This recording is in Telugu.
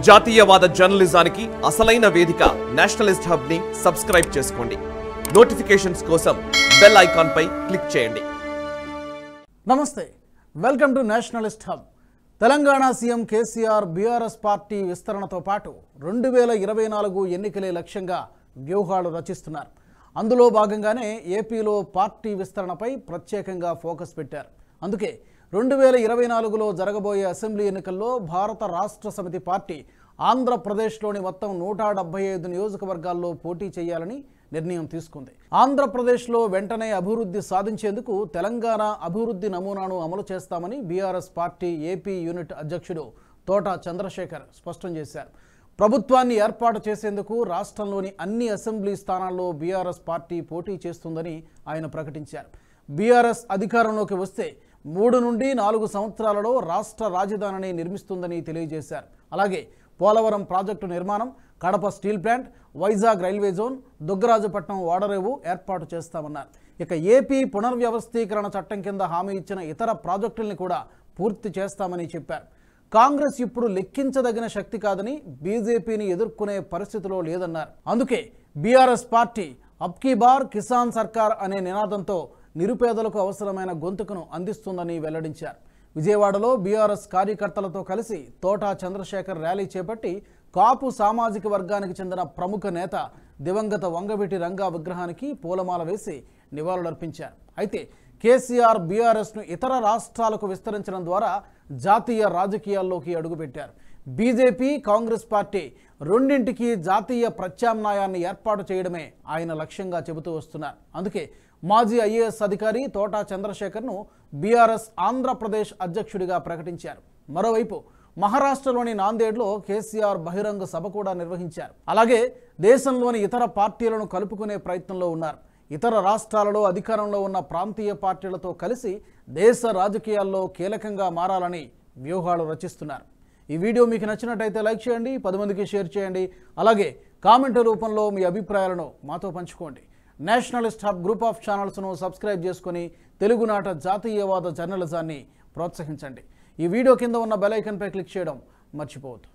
జాతీయవాద జర్నలిజానికి అసలైన వేదిక నేషనలిస్ట్ హబ్ ని సబ్స్క్రైబ్ చేసుకోండి నోటిఫికేషన్స్ కోసం బెల్ ఐకాన్ పై క్లిక్ చేయండి నమస్తే welcome to nationalist hub Telangana CM KCR BRS party విస్తరణతో పాటు రెండు వేల ఇరవై నాలుగు ఎన్నికలే లక్ష్యంగా వ్యూహాలు రచిస్తున్నారు అందులో భాగంగానే ఏపీలో పార్టీ విస్తరణపై ప్రత్యేకంగా ఫోకస్ పెట్టారు అందుకే రెండు వేల ఇరవై నాలుగులో జరగబోయే అసెంబ్లీ ఎన్నికల్లో భారత రాష్ట్ర సమితి పార్టీ ఆంధ్రప్రదేశ్లోని మొత్తం నూట డెబ్బై ఐదు నియోజకవర్గాల్లో పోటీ చేయాలని నిర్ణయం తీసుకుంది ఆంధ్రప్రదేశ్లో వెంటనే అభివృద్ధి సాధించేందుకు తెలంగాణ అభివృద్ధి నమూనాను అమలు చేస్తామని బీఆర్ఎస్ పార్టీ ఏపీ యూనిట్ అధ్యక్షుడు తోట చంద్రశేఖర్ స్పష్టం చేశారు ప్రభుత్వాన్ని ఏర్పాటు చేసేందుకు రాష్ట్రంలోని అన్ని అసెంబ్లీ స్థానాల్లో బీఆర్ఎస్ పార్టీ పోటీ చేస్తుందని ఆయన ప్రకటించారు బీఆర్ఎస్ అధికారంలోకి వస్తే మూడు నుండి నాలుగు సంవత్సరాలలో రాష్ట్ర రాజధానిని నిర్మిస్తుందని తెలియజేశారు అలాగే పోలవరం ప్రాజెక్టు నిర్మాణం Kadapa steel plant Vizag railway zone Dugarajapatnam ఓడరేవు ఏర్పాటు చేస్తామన్నారు ఇక ఏపీ పునర్వ్యవస్థీకరణ చట్టం కింద హామీ ఇచ్చిన ఇతర ప్రాజెక్టుల్ని కూడా పూర్తి చేస్తామని చెప్పారు కాంగ్రెస్ ఇప్పుడు లెక్కించదగిన శక్తి కాదని బీజేపీని ఎదుర్కొనే పరిస్థితిలో లేదన్నారు అందుకే బీఆర్ఎస్ పార్టీ అబ్కీ బార్ కిసాన్ సర్కార్ అనే నినాదంతో నిరుపేదలకు అవసరమైన గొంతుకును అందిస్తుందని వెల్లడించారు విజయవాడలో బీఆర్ఎస్ కార్యకర్తలతో కలిసి తోటా చంద్రశేఖర్ ర్యాలీ చేపట్టి కాపు సామాజిక వర్గానికి చెందిన ప్రముఖ నేత దివంగత వంగవీటి రంగా విగ్రహానికి పూలమాల వేసి నివాళులర్పించారు అయితే కేసీఆర్ బీఆర్ఎస్ను ఇతర రాష్ట్రాలకు విస్తరించడం ద్వారా జాతీయ రాజకీయాల్లోకి అడుగుపెట్టారు బీజేపీ కాంగ్రెస్ పార్టీ రెండింటికి జాతీయ ప్రత్యామ్నాయాన్ని ఏర్పాటు చేయడమే ఆయన లక్ష్యంగా చెబుతూ వస్తున్నారు అందుకే మాజీ ఐఏఎస్ అధికారి తోటా చంద్రశేఖర్ను బీఆర్ఎస్ ఆంధ్రప్రదేశ్ అధ్యక్షుడిగా ప్రకటించారు మరోవైపు మహారాష్ట్రలోని నాందేడ్లో కేసీఆర్ బహిరంగ సభ కూడా నిర్వహించారు అలాగే దేశంలోని ఇతర పార్టీలను కలుపుకునే ప్రయత్నంలో ఉన్నారు ఇతర రాష్ట్రాలలో అధికారంలో ఉన్న ప్రాంతీయ పార్టీలతో కలిసి దేశ రాజకీయాల్లో కీలకంగా మారాలని వ్యూహాలు రచిస్తున్నారు ఈ వీడియో మీకు నచ్చినట్టయితే లైక్ చేయండి పది మందికి షేర్ చేయండి అలాగే కామెంట్ రూపంలో మీ అభిప్రాయాలను మాతో పంచుకోండి నేషనలిస్ట్ హబ్ గ్రూప్ ఆఫ్ ఛానల్స్ను సబ్స్క్రైబ్ చేసుకొని తెలుగునాట జాతీయవాద జర్నలిజాన్ని ప్రోత్సహించండి ఈ వీడియో కింద ఉన్న బెల్ ఐకన్పై క్లిక్ చేయడం మర్చిపోవద్దు